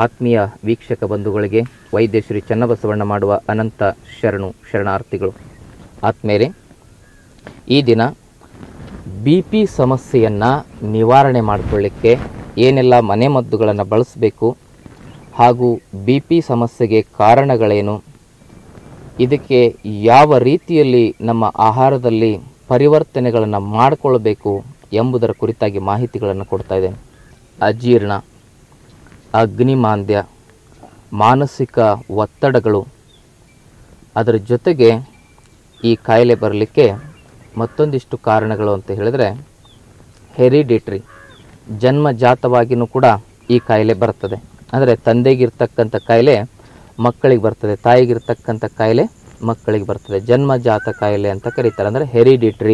ಆತ್ಮೀಯ ವೀಕ್ಷಕ ಬಂಧುಗಳಿಗೆ ವೈದ್ಯ ಶ್ರೀ ಚನ್ನಬಸವಣ್ಣ ಮಾಡುವ ಅನಂತ ಶರಣು ಶರಣಾರ್ಥಿಗಳು ಆತ್ಮೇರೆ ಈ ದಿನ ಬಿ ಪಿ ಸಮಸ್ಯೆಯನ್ನು ನಿವಾರಣೆ ಮಾಡಿಕೊಳ್ಳಿಕ್ಕೆ ಏನೆಲ್ಲ ಮನೆಮದ್ದುಗಳನ್ನು ಬಳಸಬೇಕು ಹಾಗೂ ಬಿ ಪಿ ಸಮಸ್ಯೆಗೆ ಕಾರಣಗಳೇನು ಇದಕ್ಕೆ ಯಾವ ರೀತಿಯಲ್ಲಿ ನಮ್ಮ ಆಹಾರದಲ್ಲಿ ಪರಿವರ್ತನೆಗಳನ್ನು ಮಾಡಿಕೊಳ್ಬೇಕು ಎಂಬುದರ ಕುರಿತಾಗಿ ಮಾಹಿತಿಗಳನ್ನು ಕೊಡ್ತಾ ಇದ್ದೇನೆ ಅಜೀರ್ಣ ಅಗ್ನಿಮಾಂದ್ಯ ಮಾನಸಿಕ ಒತ್ತಡಗಳು ಅದರ ಜೊತೆಗೆ ಈ ಕಾಯಿಲೆ ಬರಲಿಕ್ಕೆ ಮತ್ತೊಂದಿಷ್ಟು ಕಾರಣಗಳು ಅಂತ ಹೇಳಿದರೆ ಹೆರಿಡಿಟ್ರಿ ಜನ್ಮಜಾತವಾಗಿಯೂ ಕೂಡ ಈ ಕಾಯಿಲೆ ಬರ್ತದೆ ಅಂದರೆ ತಂದೆಗಿರ್ತಕ್ಕಂಥ ಕಾಯಿಲೆ ಮಕ್ಕಳಿಗೆ ಬರ್ತದೆ ತಾಯಿಗಿರ್ತಕ್ಕಂಥ ಕಾಯಿಲೆ ಮಕ್ಕಳಿಗೆ ಬರ್ತದೆ ಜನ್ಮಜಾತ ಕಾಯಿಲೆ ಅಂತ ಕರೀತಾರೆ ಅಂದರೆ ಹೆರಿಡಿಟ್ರಿ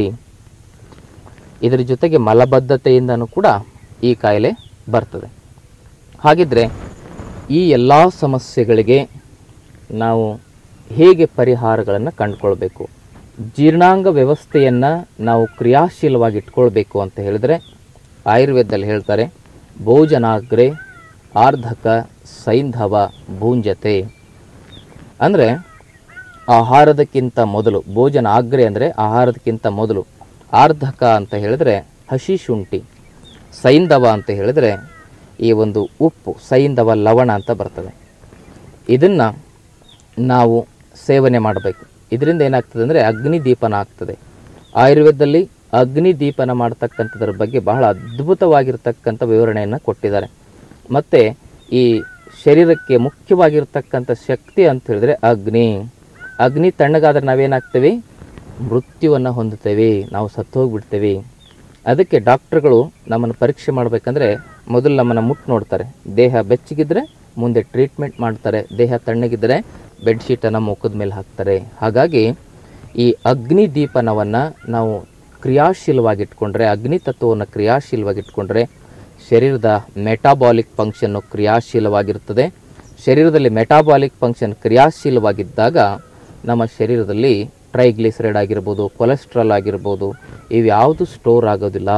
ಇದರ ಜೊತೆಗೆ ಮಲಬದ್ಧತೆಯಿಂದನೂ ಕೂಡ ಈ ಕಾಯಿಲೆ ಬರ್ತದೆ ಹಾಗಿದ್ರೆ ಈ ಎಲ್ಲ ಸಮಸ್ಯೆಗಳಿಗೆ ನಾವು ಹೇಗೆ ಪರಿಹಾರಗಳನ್ನು ಕಂಡುಕೊಳ್ಬೇಕು ಜೀರ್ಣಾಂಗ ವ್ಯವಸ್ಥೆಯನ್ನು ನಾವು ಕ್ರಿಯಾಶೀಲವಾಗಿ ಇಟ್ಕೊಳ್ಬೇಕು ಅಂತ ಹೇಳಿದರೆ ಆಯುರ್ವೇದದಲ್ಲಿ ಹೇಳ್ತಾರೆ ಭೋಜನಾಗ್ರೆ ಆರ್ಧಕ ಸೈಂಧವ ಭೂಂಜತೆ ಅಂದರೆ ಆಹಾರದಕ್ಕಿಂತ ಮೊದಲು ಭೋಜನ ಆಗ್ರೆ ಅಂದರೆ ಆಹಾರದಕ್ಕಿಂತ ಮೊದಲು ಆರ್ಧಕ ಅಂತ ಹೇಳಿದರೆ ಹಸಿ ಶುಂಠಿ ಸೈಂಧವ ಅಂತ ಹೇಳಿದರೆ ಈ ಒಂದು ಉಪ್ಪು ಸೈಂಧವ ಲವಣ ಅಂತ ಬರ್ತದೆ ಇದನ್ನು ನಾವು ಸೇವನೆ ಮಾಡಬೇಕು ಇದರಿಂದ ಏನಾಗ್ತದೆ ಅಂದರೆ ಅಗ್ನಿ ದೀಪನ ಆಗ್ತದೆ ಆಯುರ್ವೇದದಲ್ಲಿ ಅಗ್ನಿ ದೀಪನ ಮಾಡ್ತಕ್ಕಂಥದ್ರ ಬಗ್ಗೆ ಬಹಳ ಅದ್ಭುತವಾಗಿರ್ತಕ್ಕಂಥ ವಿವರಣೆಯನ್ನು ಕೊಟ್ಟಿದ್ದಾರೆ ಮತ್ತು ಈ ಶರೀರಕ್ಕೆ ಮುಖ್ಯವಾಗಿರ್ತಕ್ಕಂಥ ಶಕ್ತಿ ಅಂತ ಹೇಳಿದ್ರೆ ಅಗ್ನಿ ಅಗ್ನಿ ತಣ್ಣಗಾದ್ರೆ ನಾವೇನಾಗ್ತೇವೆ ಮೃತ್ಯುವನ್ನು ಹೊಂದುತ್ತೇವೆ ನಾವು ಸತ್ತೋಗ್ಬಿಡ್ತೇವೆ ಅದಕ್ಕೆ ಡಾಕ್ಟ್ರುಗಳು ನಮ್ಮನ್ನು ಪರೀಕ್ಷೆ ಮಾಡಬೇಕಂದ್ರೆ ಮೊದಲು ನಮ್ಮನ್ನು ಮುಟ್ಟು ನೋಡ್ತಾರೆ ದೇಹ ಬೆಚ್ಚಗಿದ್ರೆ ಮುಂದೆ ಟ್ರೀಟ್ಮೆಂಟ್ ಮಾಡ್ತಾರೆ ದೇಹ ತಣ್ಣಗಿದ್ದರೆ ಬೆಡ್ಶೀಟನ್ನು ಮುಖದ ಮೇಲೆ ಹಾಕ್ತಾರೆ ಹಾಗಾಗಿ ಈ ಅಗ್ನಿ ದೀಪನವನ್ನು ನಾವು ಕ್ರಿಯಾಶೀಲವಾಗಿಟ್ಕೊಂಡ್ರೆ ಅಗ್ನಿ ತತ್ವವನ್ನು ಕ್ರಿಯಾಶೀಲವಾಗಿಟ್ಕೊಂಡ್ರೆ ಶರೀರದ ಮೆಟಾಬಾಲಿಕ್ ಫಂಕ್ಷನ್ನು ಕ್ರಿಯಾಶೀಲವಾಗಿರ್ತದೆ ಶರೀರದಲ್ಲಿ ಮೆಟಾಬಾಲಿಕ್ ಫಂಕ್ಷನ್ ಕ್ರಿಯಾಶೀಲವಾಗಿದ್ದಾಗ ನಮ್ಮ ಶರೀರದಲ್ಲಿ ಟ್ರೈಗ್ಲಿಸರೈಡ್ ಆಗಿರ್ಬೋದು ಕೊಲೆಸ್ಟ್ರಾಲ್ ಆಗಿರ್ಬೋದು ಇವ್ಯಾವುದು ಸ್ಟೋರ್ ಆಗೋದಿಲ್ಲ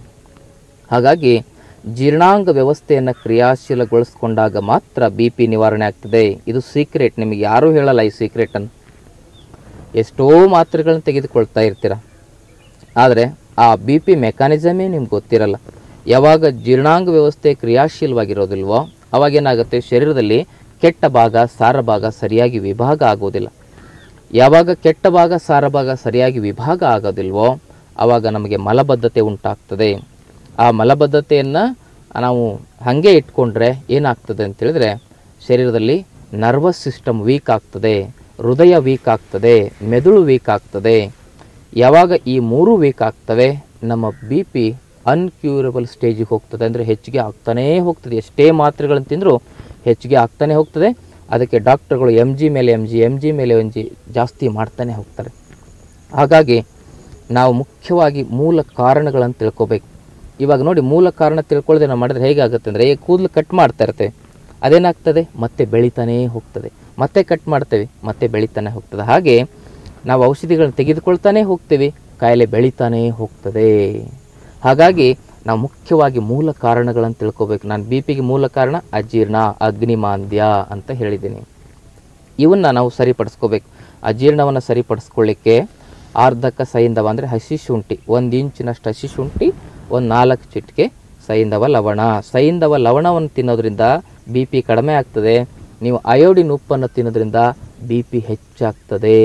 ಹಾಗಾಗಿ ಜೀರ್ಣಾಂಗ ವ್ಯವಸ್ಥೆಯನ್ನು ಕ್ರಿಯಾಶೀಲಗೊಳಿಸ್ಕೊಂಡಾಗ ಮಾತ್ರ ಬಿ ಪಿ ನಿವಾರಣೆ ಆಗ್ತದೆ ಇದು ಸೀಕ್ರೆಟ್ ನಿಮಗೆ ಯಾರೂ ಹೇಳಲ್ಲ ಈ ಸೀಕ್ರೆಟನ್ನು ಎಷ್ಟೋ ಮಾತ್ರೆಗಳನ್ನ ತೆಗೆದುಕೊಳ್ತಾ ಇರ್ತೀರ ಆದರೆ ಆ ಬಿ ಪಿ ಮೆಕ್ಯಾನಿಸಮೇ ನಿಮ್ಗೆ ಗೊತ್ತಿರಲ್ಲ ಯಾವಾಗ ಜೀರ್ಣಾಂಗ ವ್ಯವಸ್ಥೆ ಕ್ರಿಯಾಶೀಲವಾಗಿರೋದಿಲ್ವೋ ಅವಾಗೇನಾಗುತ್ತೆ ಶರೀರದಲ್ಲಿ ಕೆಟ್ಟ ಭಾಗ ಸಾರ ಭಾಗ ಸರಿಯಾಗಿ ವಿಭಾಗ ಆಗೋದಿಲ್ಲ ಯಾವಾಗ ಕೆಟ್ಟ ಭಾಗ ಸಾರ ಭಾಗ ಸರಿಯಾಗಿ ವಿಭಾಗ ಆಗೋದಿಲ್ವೋ ಆವಾಗ ನಮಗೆ ಮಲಬದ್ಧತೆ ಉಂಟಾಗ್ತದೆ ಆ ಮಲಬದ್ಧತೆಯನ್ನು ನಾವು ಹಾಗೆ ಇಟ್ಕೊಂಡ್ರೆ ಏನಾಗ್ತದೆ ಅಂತ ಹೇಳಿದ್ರೆ ಶರೀರದಲ್ಲಿ ನರ್ವಸ್ ಸಿಸ್ಟಮ್ ವೀಕ್ ಆಗ್ತದೆ ಹೃದಯ ವೀಕ್ ಆಗ್ತದೆ ಮೆದುಳು ವೀಕ್ ಆಗ್ತದೆ ಯಾವಾಗ ಈ ಮೂರು ವೀಕ್ ಆಗ್ತವೆ ನಮ್ಮ ಬಿ ಪಿ ಅನ್ಕ್ಯೂರಬಲ್ ಸ್ಟೇಜಿಗೆ ಹೋಗ್ತದೆ ಅಂದರೆ ಹೆಚ್ಚಿಗೆ ಆಗ್ತಾನೇ ಹೋಗ್ತದೆ ಎಷ್ಟೇ ಮಾತ್ರೆಗಳನ್ನು ತಿಂದರೂ ಹೆಚ್ಚಿಗೆ ಆಗ್ತಾನೆ ಹೋಗ್ತದೆ ಅದಕ್ಕೆ ಡಾಕ್ಟರ್ಗಳು ಎಮ್ ಜಿ ಮೇಲೆ ಎಮ್ ಜಿ ಎಮ್ ಜಿ ಮೇಲೆ ಎಮ್ ಜಿ ಜಾಸ್ತಿ ಮಾಡ್ತಾನೆ ಹೋಗ್ತಾರೆ ಹಾಗಾಗಿ ನಾವು ಮುಖ್ಯವಾಗಿ ಮೂಲ ಕಾರಣಗಳನ್ನು ತಿಳ್ಕೊಬೇಕು ಇವಾಗ ನೋಡಿ ಮೂಲ ಕಾರಣ ತಿಳ್ಕೊಳ್ಳದೆ ನಾವು ಮಾಡಿದ್ರೆ ಹೇಗಾಗುತ್ತೆ ಅಂದರೆ ಈ ಕೂದಲು ಕಟ್ ಮಾಡ್ತಾ ಇರ್ತೇವೆ ಅದೇನಾಗ್ತದೆ ಮತ್ತೆ ಬೆಳಿತಾನೇ ಹೋಗ್ತದೆ ಮತ್ತೆ ಕಟ್ ಮಾಡ್ತೇವೆ ಮತ್ತೆ ಬೆಳಿತಾನೆ ಹೋಗ್ತದೆ ಹಾಗೆ ನಾವು ಔಷಧಿಗಳನ್ನ ತೆಗೆದುಕೊಳ್ತಾನೆ ಹೋಗ್ತೀವಿ ಕಾಯಿಲೆ ಬೆಳಿತಾನೇ ಹೋಗ್ತದೆ ಹಾಗಾಗಿ ನಾವು ಮುಖ್ಯವಾಗಿ ಮೂಲ ಕಾರಣಗಳನ್ನು ತಿಳ್ಕೊಬೇಕು ನಾನು ಬಿ ಪಿಗೆ ಮೂಲ ಕಾರಣ ಅಜೀರ್ಣ ಅಗ್ನಿಮಾಂದ್ಯ ಅಂತ ಹೇಳಿದ್ದೀನಿ ಇವನ್ನ ನಾವು ಸರಿಪಡಿಸ್ಕೋಬೇಕು ಅಜೀರ್ಣವನ್ನು ಸರಿಪಡಿಸ್ಕೊಳ್ಳಿಕ್ಕೆ ಆರ್ಧಕ ಸೈಂಧವ ಅಂದರೆ ಹಸಿ ಶುಂಠಿ ಒಂದು ಇಂಚಿನಷ್ಟು ಹಸಿ ಶುಂಠಿ ಒಂದು ನಾಲ್ಕು ಚಿಟಿಕೆ ಸೈಂಧವ ಲವಣ ಸೈಂಧವ ಲವಣವನ್ನು ತಿನ್ನೋದ್ರಿಂದ ಬಿ ಪಿ ಕಡಿಮೆ ಆಗ್ತದೆ ನೀವು ಅಯೋಡಿನ್ ಉಪ್ಪನ್ನು ತಿನ್ನೋದ್ರಿಂದ ಬಿ ಪಿ ಹೆಚ್ಚಾಗ್ತದೆ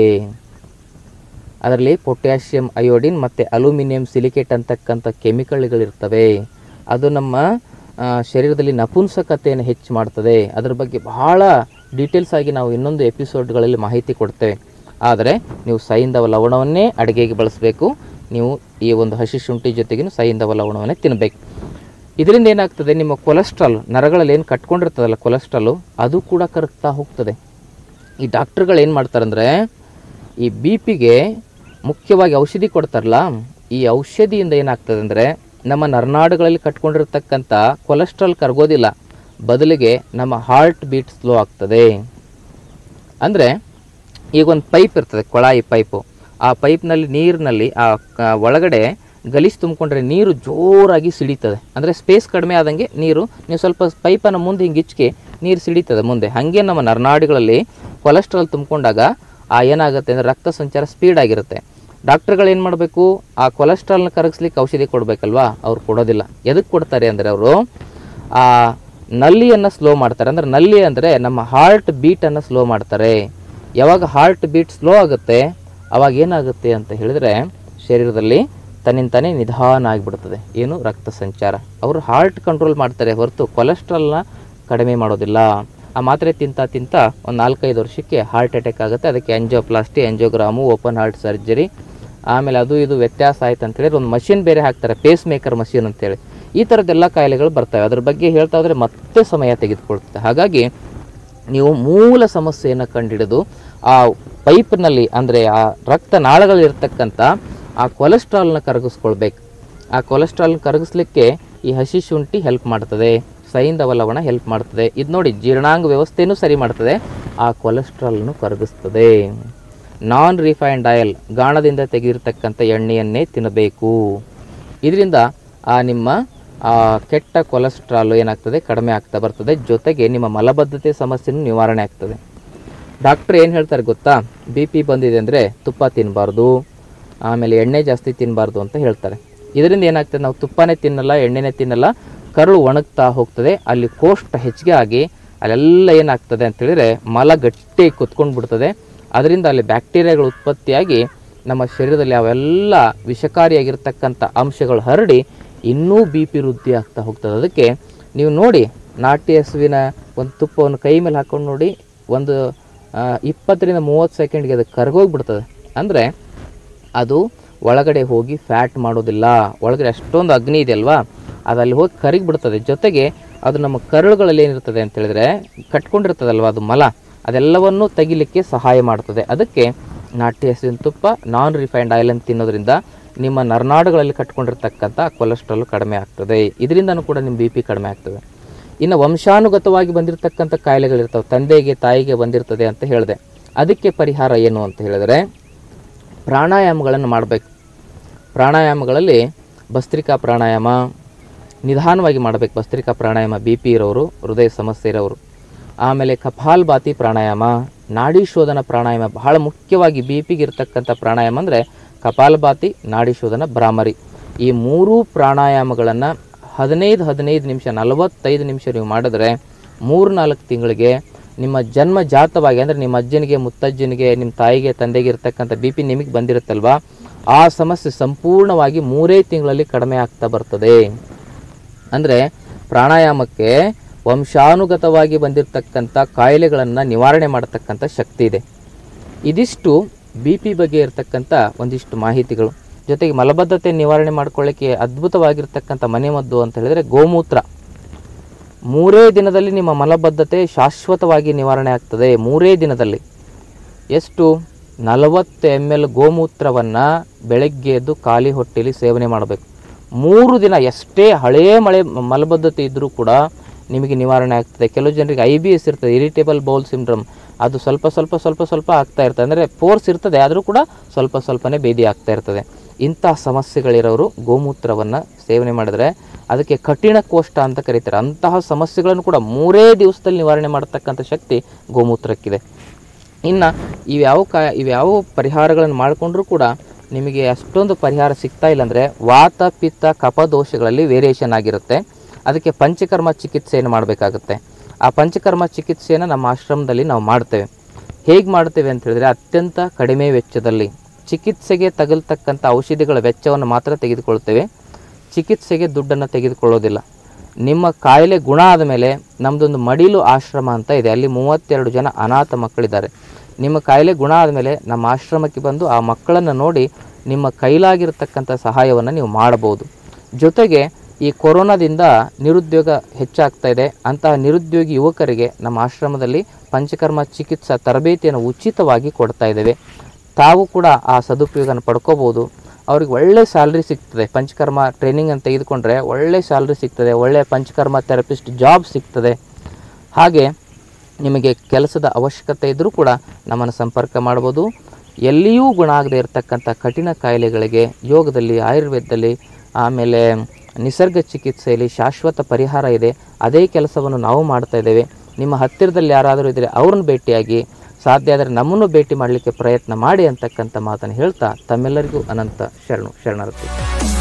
ಅದರಲ್ಲಿ ಪೊಟ್ಯಾಷಿಯಂ ಅಯೋಡಿನ್ ಮತ್ತು ಅಲ್ಯೂಮಿನಿಯಂ ಸಿಲಿಕೇಟ್ ಅಂತಕ್ಕಂಥ ಕೆಮಿಕಲ್ಗಳಿರ್ತವೆ ಅದು ನಮ್ಮ ಆ, ಶರೀರದಲ್ಲಿ ನಪುಂಸಕತೆಯನ್ನು ಹೆಚ್ಚು ಮಾಡ್ತದೆ ಅದರ ಬಗ್ಗೆ ಬಹಳ ಡೀಟೇಲ್ಸ್ ಆಗಿ ನಾವು ಇನ್ನೊಂದು ಎಪಿಸೋಡ್ಗಳಲ್ಲಿ ಮಾಹಿತಿ ಕೊಡ್ತೇವೆ ಆದರೆ ನೀವು ಸೈಂಧವ ಲವಣವನ್ನೇ ಅಡುಗೆಗೆ ಬಳಸಬೇಕು ನೀವು ಈ ಒಂದು ಹಸಿ ಶುಂಠಿ ಜೊತೆಗಿನ ಸೈಂಧವ ಲವಣವನ್ನೇ ತಿನ್ನಬೇಕು ಇದರಿಂದ ಏನಾಗ್ತದೆ ನಿಮ್ಮ ಕೊಲೆಸ್ಟ್ರಾಲ್ ನರಗಳಲ್ಲಿ ಏನು ಕಟ್ಕೊಂಡಿರ್ತದಲ್ಲ ಕೊಲೆಸ್ಟ್ರಾಲು ಅದು ಕೂಡ ಕರಗ್ತಾ ಹೋಗ್ತದೆ ಈ ಡಾಕ್ಟ್ರುಗಳು ಏನು ಮಾಡ್ತಾರಂದ್ರೆ ಈ ಬಿ ಪಿಗೆ ಮುಖ್ಯವಾಗಿ ಔಷಧಿ ಕೊಡ್ತಾರಲ್ಲ ಈ ಔಷಧಿಯಿಂದ ಏನಾಗ್ತದೆ ಅಂದರೆ ನಮ್ಮ ನರನಾಡುಗಳಲ್ಲಿ ಕಟ್ಕೊಂಡಿರ್ತಕ್ಕಂಥ ಕೊಲೆಸ್ಟ್ರಾಲ್ ಕರಗೋದಿಲ್ಲ ಬದಲಿಗೆ ನಮ್ಮ ಹಾರ್ಟ್ ಬೀಟ್ ಸ್ಲೋ ಆಗ್ತದೆ ಅಂದರೆ ಈಗ ಒಂದು ಪೈಪ್ ಇರ್ತದೆ ಕೊಳಾಯಿ ಪೈಪು ಆ ಪೈಪ್ನಲ್ಲಿ ನೀರಿನಲ್ಲಿ ಆ ಕ- ಒಳಗಡೆ ಗಲೀಜು ತುಂಬಿಕೊಂಡ್ರೆ ನೀರು ಜೋರಾಗಿ ಸಿಡಿತದೆ ಅಂದರೆ ಸ್ಪೇಸ್ ಕಡಿಮೆ ಆದಂಗೆ ನೀರು ನೀವು ಸ್ವಲ್ಪ ಪೈಪನ್ನು ಮುಂದೆ ಹಿಂಗೆ ಇಚ್ಕೆ ನೀರು ಸಿಡಿತದೆ ಮುಂದೆ ಹಾಗೆ ನಮ್ಮ ನರನಾಡಿಗಳಲ್ಲಿ ಕೊಲೆಸ್ಟ್ರಾಲ್ ತುಂಬಿಕೊಂಡಾಗ ಆ ಏನಾಗುತ್ತೆ ಅಂದರೆ ರಕ್ತ ಸಂಚಾರ ಸ್ಪೀಡ್ ಆಗಿರುತ್ತೆ ಡಾಕ್ಟರ್ಗಳು ಏನು ಮಾಡಬೇಕು ಆ ಕೊಲೆಸ್ಟ್ರಾಲ್ನ ಕರಗಿಸ್ಲಿಕ್ಕೆ ಔಷಧಿ ಕೊಡಬೇಕಲ್ವಾ ಅವ್ರು ಕೊಡೋದಿಲ್ಲ ಎದಕ್ಕೆ ಕೊಡ್ತಾರೆ ಅಂದರೆ ಅವರು ಆ ನಲ್ಲಿಯನ್ನು ಸ್ಲೋ ಮಾಡ್ತಾರೆ ಅಂದರೆ ನಲ್ಲಿ ಅಂದರೆ ನಮ್ಮ ಹಾರ್ಟ್ ಬೀಟನ್ನು ಸ್ಲೋ ಮಾಡ್ತಾರೆ ಯಾವಾಗ ಹಾರ್ಟ್ ಬೀಟ್ ಸ್ಲೋ ಆಗುತ್ತೆ ಅವಾಗ ಏನಾಗುತ್ತೆ ಅಂತ ಹೇಳಿದ್ರೆ ಶರೀರದಲ್ಲಿ ತನ್ನಿಂತಾನೇ ನಿಧಾನ ಆಗಿಬಿಡ್ತದೆ ಏನು ರಕ್ತ ಸಂಚಾರ ಅವರು ಹಾರ್ಟ್ ಕಂಟ್ರೋಲ್ ಮಾಡ್ತಾರೆ ಹೊರತು ಕೊಲೆಸ್ಟ್ರಾಲ್ನ ಕಡಿಮೆ ಮಾಡೋದಿಲ್ಲ ಆ ಮಾತ್ರೆ ತಿಂತ ತಿಂತ ಒಂದು ನಾಲ್ಕೈದು ವರ್ಷಕ್ಕೆ ಹಾರ್ಟ್ ಅಟ್ಯಾಕ್ ಆಗುತ್ತೆ ಅದಕ್ಕೆ angioplasty angiogram open heart surgery ಆಮೇಲೆ ಅದು ಇದು ವ್ಯತ್ಯಾಸ ಆಯ್ತು ಅಂತೇಳಿ ಒಂದು ಮಷಿನ್ ಬೇರೆ ಹಾಕ್ತಾರೆ ಪೇಸ್ ಮೇಕರ್ ಮಷಿನ್ ಅಂತೇಳಿ ಈ ಥರದ್ದೆಲ್ಲ ಕಾಯಿಲೆಗಳು ಬರ್ತವೆ ಅದ್ರ ಬಗ್ಗೆ ಹೇಳ್ತಾ ಹೋದರೆ ಮತ್ತೆ ಸಮಯ ತೆಗೆದುಕೊಳ್ತದೆ ಹಾಗಾಗಿ ನೀವು ಮೂಲ ಸಮಸ್ಯೆಯನ್ನು ಕಂಡುಹಿಡಿದು ಆ ಪೈಪ್ನಲ್ಲಿ ಅಂದರೆ ಆ ರಕ್ತನಾಳಗಳಿರ್ತಕ್ಕಂಥ ಆ ಕೊಲೆಸ್ಟ್ರಾಲ್ನ ಕರಗಿಸ್ಕೊಳ್ಬೇಕು ಆ ಕೊಲೆಸ್ಟ್ರಾಲ್ನ ಕರಗಿಸ್ಲಿಕ್ಕೆ ಈ ಹಸಿ ಶುಂಠಿ ಹೆಲ್ಪ್ ಮಾಡ್ತದೆ ಸೈಂಧವ ಲವಣ ಹೆಲ್ಪ್ ಮಾಡ್ತದೆ ಇದು ನೋಡಿ ಜೀರ್ಣಾಂಗ ವ್ಯವಸ್ಥೆನೂ ಸರಿ ಮಾಡ್ತದೆ ಆ ಕೊಲೆಸ್ಟ್ರಾಲ್ನು ಕರಗಿಸ್ತದೆ ನಾನ್ ರಿಫೈನ್ಡ್ ಆಯಿಲ್ ಗಾಣದಿಂದ ತೆಗೆದಿರ್ತಕ್ಕಂಥ ಎಣ್ಣೆಯನ್ನೇ ತಿನ್ನಬೇಕು ಇದರಿಂದ ಆ ನಿಮ್ಮ ಆ ಕೆಟ್ಟ ಕೊಲೆಸ್ಟ್ರಾಲ್ ಏನಾಗ್ತದೆ ಕಡಿಮೆ ಆಗ್ತಾ ಬರ್ತದೆ ಜೊತೆಗೆ ನಿಮ್ಮ ಮಲಬದ್ಧತೆ ಸಮಸ್ಯೆನೂ ನಿವಾರಣೆ ಆಗ್ತದೆ ಡಾಕ್ಟ್ರ್ ಏನು ಹೇಳ್ತಾರೆ ಗೊತ್ತಾ ಬಿ ಪಿ ಬಂದಿದೆ ಅಂದರೆ ತುಪ್ಪ ತಿನ್ನಬಾರ್ದು ಆಮೇಲೆ ಎಣ್ಣೆ ಜಾಸ್ತಿ ತಿನ್ನಬಾರ್ದು ಅಂತ ಹೇಳ್ತಾರೆ ಇದರಿಂದ ಏನಾಗ್ತದೆ ನಾವು ತುಪ್ಪನೇ ತಿನ್ನಲ್ಲ ಎಣ್ಣೆನೇ ತಿನ್ನಲ್ಲ ಕರುಳು ಒಣಗ್ತಾ ಹೋಗ್ತದೆ ಅಲ್ಲಿ ಕೋಷ್ಟ ಹೆಚ್ಚಿಗೆ ಆಗಿ ಅಲ್ಲೆಲ್ಲ ಏನಾಗ್ತದೆ ಅಂತ ಹೇಳಿದ್ರೆ ಮಲ ಗಟ್ಟಿ ಕುತ್ಕೊಂಡು ಬಿಡ್ತದೆ ಅದರಿಂದ ಅಲ್ಲಿ ಬ್ಯಾಕ್ಟೀರಿಯಾಗಳು ಉತ್ಪತ್ತಿಯಾಗಿ ನಮ್ಮ ಶರೀರದಲ್ಲಿ ಅವೆಲ್ಲ ವಿಷಕಾರಿಯಾಗಿರ್ತಕ್ಕಂಥ ಅಂಶಗಳು ಹರಡಿ ಇನ್ನೂ ಬಿ ಪಿ ವೃದ್ಧಿ ಆಗ್ತಾ ಹೋಗ್ತದೆ ಅದಕ್ಕೆ ನೀವು ನೋಡಿ ನಾಟಿ ಹಸುವಿನ ಒಂದು ತುಪ್ಪವನ್ನು ಕೈ ಮೇಲೆ ಹಾಕೊಂಡು ನೋಡಿ ಒಂದು ಆ, ಇಪ್ಪತ್ತರಿಂದ ಮೂವತ್ತು ಸೆಕೆಂಡ್ಗೆ ಅದು ಕರ್ಗೋಗ್ಬಿಡ್ತದೆ ಅಂದರೆ ಅದು ಒಳಗಡೆ ಹೋಗಿ ಫ್ಯಾಟ್ ಮಾಡೋದಿಲ್ಲ ಒಳಗಡೆ ಅಷ್ಟೊಂದು ಅಗ್ನಿ ಇದೆ ಅಲ್ವಾ ಅದು ಅಲ್ಲಿ ಹೋಗಿ ಕರಗಿ ಬಿಡ್ತದೆ ಜೊತೆಗೆ ಅದು ನಮ್ಮ ಕರುಳುಗಳಲ್ಲಿ ಏನಿರ್ತದೆ ಅಂತ ಹೇಳಿದ್ರೆ ಕಟ್ಕೊಂಡಿರ್ತದಲ್ವ ಅದು ಮಲ ಅದೆಲ್ಲವನ್ನೂ ತೆಗಿಲಿಕ್ಕೆ ಸಹಾಯ ಮಾಡ್ತದೆ ಅದಕ್ಕೆ ನಾಟಿ ಹಸುವಿನ ತುಪ್ಪ ನಾನ್ ರಿಫೈನ್ಡ್ ಆಯಿಲ್ ಅಂತ ತಿನ್ನೋದ್ರಿಂದ ನಿಮ್ಮ ನರನಾಡುಗಳಲ್ಲಿ ಕಟ್ಕೊಂಡಿರ್ತಕ್ಕಂಥ ಕೊಲೆಸ್ಟ್ರಾಲ್ ಕಡಿಮೆ ಆಗ್ತದೆ ಇದರಿಂದನೂ ಕೂಡ ನಿಮ್ಮ ಬಿ ಪಿ ಕಡಿಮೆ ಆಗ್ತದೆ ಇನ್ನು ವಂಶಾನುಗತವಾಗಿ ಬಂದಿರತಕ್ಕಂಥ ಕಾಯಿಲೆಗಳಿರ್ತವೆ ತಂದೆಗೆ ತಾಯಿಗೆ ಬಂದಿರ್ತದೆ ಅಂತ ಹೇಳಿದೆ ಅದಕ್ಕೆ ಪರಿಹಾರ ಏನು ಅಂತ ಹೇಳಿದ್ರೆ ಪ್ರಾಣಾಯಾಮಗಳನ್ನು ಮಾಡಬೇಕು ಪ್ರಾಣಾಯಾಮಗಳಲ್ಲಿ ಭಸ್ತ್ರಿಕಾ ಪ್ರಾಣಾಯಾಮ ನಿಧಾನವಾಗಿ ಮಾಡಬೇಕು ಭಸ್ತ್ರಿಕಾ ಪ್ರಾಣಾಯಾಮ ಬಿ ಪಿ ಇರೋರು ಹೃದಯ ಸಮಸ್ಯೆ ಇರೋರು ಆಮೇಲೆ ಕಪಾಲ್ಭಾತಿ ಪ್ರಾಣಾಯಾಮ ನಾಡಿ ಶೋಧನ ಪ್ರಾಣಾಯಾಮ ಬಹಳ ಮುಖ್ಯವಾಗಿ ಬಿ ಪಿಗೆ ಇರ್ತಕ್ಕಂಥ ಪ್ರಾಣಾಯಾಮ ಅಂದರೆ ಕಪಾಲಭಾತಿ ನಾಡಿ ಶೋಧನ ಭ್ರಾಮರಿ ಈ ಮೂರೂ ಪ್ರಾಣಾಯಾಮಗಳನ್ನು ಹದಿನೈದು ಹದಿನೈದು ನಿಮಿಷ ನಲವತ್ತೈದು ನಿಮಿಷ ನೀವು ಮಾಡಿದ್ರೆ ಮೂರು ನಾಲ್ಕು ತಿಂಗಳಿಗೆ ನಿಮ್ಮ ಜನ್ಮ ಜಾತವಾಗಿ ಅಂದರೆ ನಿಮ್ಮ ಅಜ್ಜನಿಗೆ ಮುತ್ತಜ್ಜನಿಗೆ ನಿಮ್ಮ ತಾಯಿಗೆ ತಂದೆಗೆ ಇರ್ತಕ್ಕಂಥ ಬಿ ಪಿ ನಿಮಗೆ ಬಂದಿರುತ್ತಲ್ವಾ ಆ ಸಮಸ್ಯೆ ಸಂಪೂರ್ಣವಾಗಿ ಮೂರೇ ತಿಂಗಳಲ್ಲಿ ಕಡಿಮೆ ಆಗ್ತಾ ಬರ್ತದೆ ಅಂದರೆ ಪ್ರಾಣಾಯಾಮಕ್ಕೆ ವಂಶಾನುಗತವಾಗಿ ಬಂದಿರತಕ್ಕಂಥ ಕಾಯಿಲೆಗಳನ್ನು ನಿವಾರಣೆ ಮಾಡತಕ್ಕಂಥ ಶಕ್ತಿ ಇದೆ ಇದಿಷ್ಟು ಬಿ ಪಿ ಬಗ್ಗೆ ಇರತಕ್ಕಂಥ ಒಂದಿಷ್ಟು ಮಾಹಿತಿಗಳು ಜೊತೆಗೆ ಮಲಬದ್ಧತೆ ನಿವಾರಣೆ ಮಾಡ್ಕೊಳ್ಳಿಕ್ಕೆ ಅದ್ಭುತವಾಗಿರ್ತಕ್ಕಂಥ ಮನೆಮದ್ದು ಅಂತ ಹೇಳಿದರೆ ಗೋಮೂತ್ರ ಮೂರೇ ದಿನದಲ್ಲಿ ನಿಮ್ಮ ಮಲಬದ್ಧತೆ ಶಾಶ್ವತವಾಗಿ ನಿವಾರಣೆ ಆಗ್ತದೆ ಮೂರೇ ದಿನದಲ್ಲಿ ಎಷ್ಟು ನಲವತ್ತು ಎಮ್ ಎಲ್ ಗೋಮೂತ್ರವನ್ನು ಬೆಳಗ್ಗೆ ಎದ್ದು ಖಾಲಿ ಹೊಟ್ಟೆಯಲ್ಲಿ ಸೇವನೆ ಮಾಡಬೇಕು ಮೂರು ದಿನ ಎಷ್ಟೇ ಹಳೆಯ ಮಳೆ ಮಲಬದ್ಧತೆ ಇದ್ದರೂ ಕೂಡ ನಿಮಗೆ ನಿವಾರಣೆ ಆಗ್ತದೆ ಕೆಲವು ಜನರಿಗೆ ಐ ಬಿ ಎಸ್ ಇರ್ತದೆ ಇರಿಟೇಬಲ್ ಬೌಲ್ ಸಿಂಡ್ರಮ್ ಅದು ಸ್ವಲ್ಪ ಸ್ವಲ್ಪ ಸ್ವಲ್ಪ ಸ್ವಲ್ಪ ಆಗ್ತಾ ಇರ್ತದೆ ಅಂದರೆ ಫೋರ್ಸ್ ಇರ್ತದೆ ಆದರೂ ಕೂಡ ಸ್ವಲ್ಪ ಸ್ವಲ್ಪನೇ ಬೇದಿ ಆಗ್ತಾ ಇರ್ತದೆ ಇಂತಹ ಸಮಸ್ಯೆಗಳಿರೋರು ಗೋಮೂತ್ರವನ್ನು ಸೇವನೆ ಮಾಡಿದ್ರೆ ಅದಕ್ಕೆ ಕಠಿಣ ಕೋಷ್ಟ ಅಂತ ಕರೀತಾರೆ ಅಂತಹ ಸಮಸ್ಯೆಗಳನ್ನು ಕೂಡ ಮೂರೇ ದಿವಸದಲ್ಲಿ ನಿವಾರಣೆ ಮಾಡತಕ್ಕಂಥ ಶಕ್ತಿ ಗೋಮೂತ್ರಕ್ಕಿದೆ ಇನ್ನು ಇವ್ಯಾವ ಕಾ ಇವ್ಯಾವ ಪರಿಹಾರಗಳನ್ನು ಮಾಡಿಕೊಂಡ್ರೂ ಕೂಡ ನಿಮಗೆ ಅಷ್ಟೊಂದು ಪರಿಹಾರ ಸಿಗ್ತಾ ಇಲ್ಲ ಅಂದರೆ ವಾತ ಪಿತ್ತ ಕಫ ದೋಷಗಳಲ್ಲಿ ವೇರಿಯೇಷನ್ ಆಗಿರುತ್ತೆ ಅದಕ್ಕೆ ಪಂಚಕರ್ಮ ಚಿಕಿತ್ಸೆಯನ್ನು ಮಾಡಬೇಕಾಗುತ್ತೆ ಆ ಪಂಚಕರ್ಮ ಚಿಕಿತ್ಸೆಯನ್ನು ನಮ್ಮ ಆಶ್ರಮದಲ್ಲಿ ನಾವು ಮಾಡ್ತೇವೆ ಹೇಗೆ ಮಾಡ್ತೇವೆ ಅಂತ ಹೇಳಿದ್ರೆ ಅತ್ಯಂತ ಕಡಿಮೆ ವೆಚ್ಚದಲ್ಲಿ ಚಿಕಿತ್ಸೆಗೆ ತಗಲ್ತಕ್ಕಂಥ ಔಷಧಿಗಳ ವೆಚ್ಚವನ್ನು ಮಾತ್ರ ತೆಗೆದುಕೊಳ್ತೇವೆ ಚಿಕಿತ್ಸೆಗೆ ದುಡ್ಡನ್ನು ತೆಗೆದುಕೊಳ್ಳೋದಿಲ್ಲ ನಿಮ್ಮ ಕಾಯಿಲೆ ಗುಣ ಆದ ಮೇಲೆ ನಮ್ಮದೊಂದು ಮಡಿಲು ಆಶ್ರಮ ಅಂತ ಇದೆ ಅಲ್ಲಿ ಮೂವತ್ತೆರಡು ಜನ ಅನಾಥ ಮಕ್ಕಳಿದ್ದಾರೆ ನಿಮ್ಮ ಕಾಯಿಲೆ ಗುಣ ಆದಮೇಲೆ ನಮ್ಮ ಆಶ್ರಮಕ್ಕೆ ಬಂದು ಆ ಮಕ್ಕಳನ್ನು ನೋಡಿ ನಿಮ್ಮ ಕೈಲಾಗಿರ್ತಕ್ಕಂಥ ಸಹಾಯವನ್ನು ನೀವು ಮಾಡಬಹುದು ಜೊತೆಗೆ ಈ ಕೊರೋನಾದಿಂದ ನಿರುದ್ಯೋಗ ಹೆಚ್ಚಾಗ್ತಾ ಇದೆ ಅಂತಹ ನಿರುದ್ಯೋಗಿ ಯುವಕರಿಗೆ ನಮ್ಮ ಆಶ್ರಮದಲ್ಲಿ ಪಂಚಕರ್ಮ ಚಿಕಿತ್ಸಾ ತರಬೇತಿಯನ್ನು ಉಚಿತವಾಗಿ ಕೊಡ್ತಾ ಇದ್ದೇವೆ ತಾವು ಕೂಡ ಆ ಸದುಪಯೋಗನ ಪಡ್ಕೋಬೋದು ಅವ್ರಿಗೆ ಒಳ್ಳೆ ಸ್ಯಾಲ್ರಿ ಸಿಗ್ತದೆ ಪಂಚಕರ್ಮ ಟ್ರೈನಿಂಗ್ ಅಂತ ತೆಗೆದುಕೊಂಡ್ರೆ ಒಳ್ಳೆ ಸ್ಯಾಲ್ರಿ ಸಿಗ್ತದೆ ಒಳ್ಳೆ ಪಂಚಕರ್ಮ ಥೆರಪಿಸ್ಟ್ ಜಾಬ್ ಸಿಗ್ತದೆ ಹಾಗೆ ನಿಮಗೆ ಕೆಲಸದ ಅವಶ್ಯಕತೆ ಇದ್ದರೂ ಕೂಡ ನಮ್ಮನ್ನು ಸಂಪರ್ಕ ಮಾಡ್ಬೋದು ಎಲ್ಲಿಯೂ ಗುಣ ಆಗದೆ ಇರತಕ್ಕಂಥ ಕಠಿಣ ಕಾಯಿಲೆಗಳಿಗೆ ಯೋಗದಲ್ಲಿ ಆಯುರ್ವೇದದಲ್ಲಿ ಆಮೇಲೆ ನಿಸರ್ಗ ಚಿಕಿತ್ಸೆಯಲ್ಲಿ ಶಾಶ್ವತ ಪರಿಹಾರ ಇದೆ ಅದೇ ಕೆಲಸವನ್ನು ನಾವು ಮಾಡ್ತಾ ಇದ್ದೇವೆ ನಿಮ್ಮ ಹತ್ತಿರದಲ್ಲಿ ಯಾರಾದರೂ ಇದ್ದರೆ ಅವ್ರನ್ನ ಭೇಟಿಯಾಗಿ ಸಾಧ್ಯ ಆದರೆ ನಮ್ಮನ್ನು ಭೇಟಿ ಮಾಡಲಿಕ್ಕೆ ಪ್ರಯತ್ನ ಮಾಡಿ ಅಂತಕ್ಕಂಥ ಮಾತನ್ನು ಹೇಳ್ತಾ ತಮ್ಮೆಲ್ಲರಿಗೂ ಅನಂತ ಶರಣು ಶರಣಾರ್ಥಿ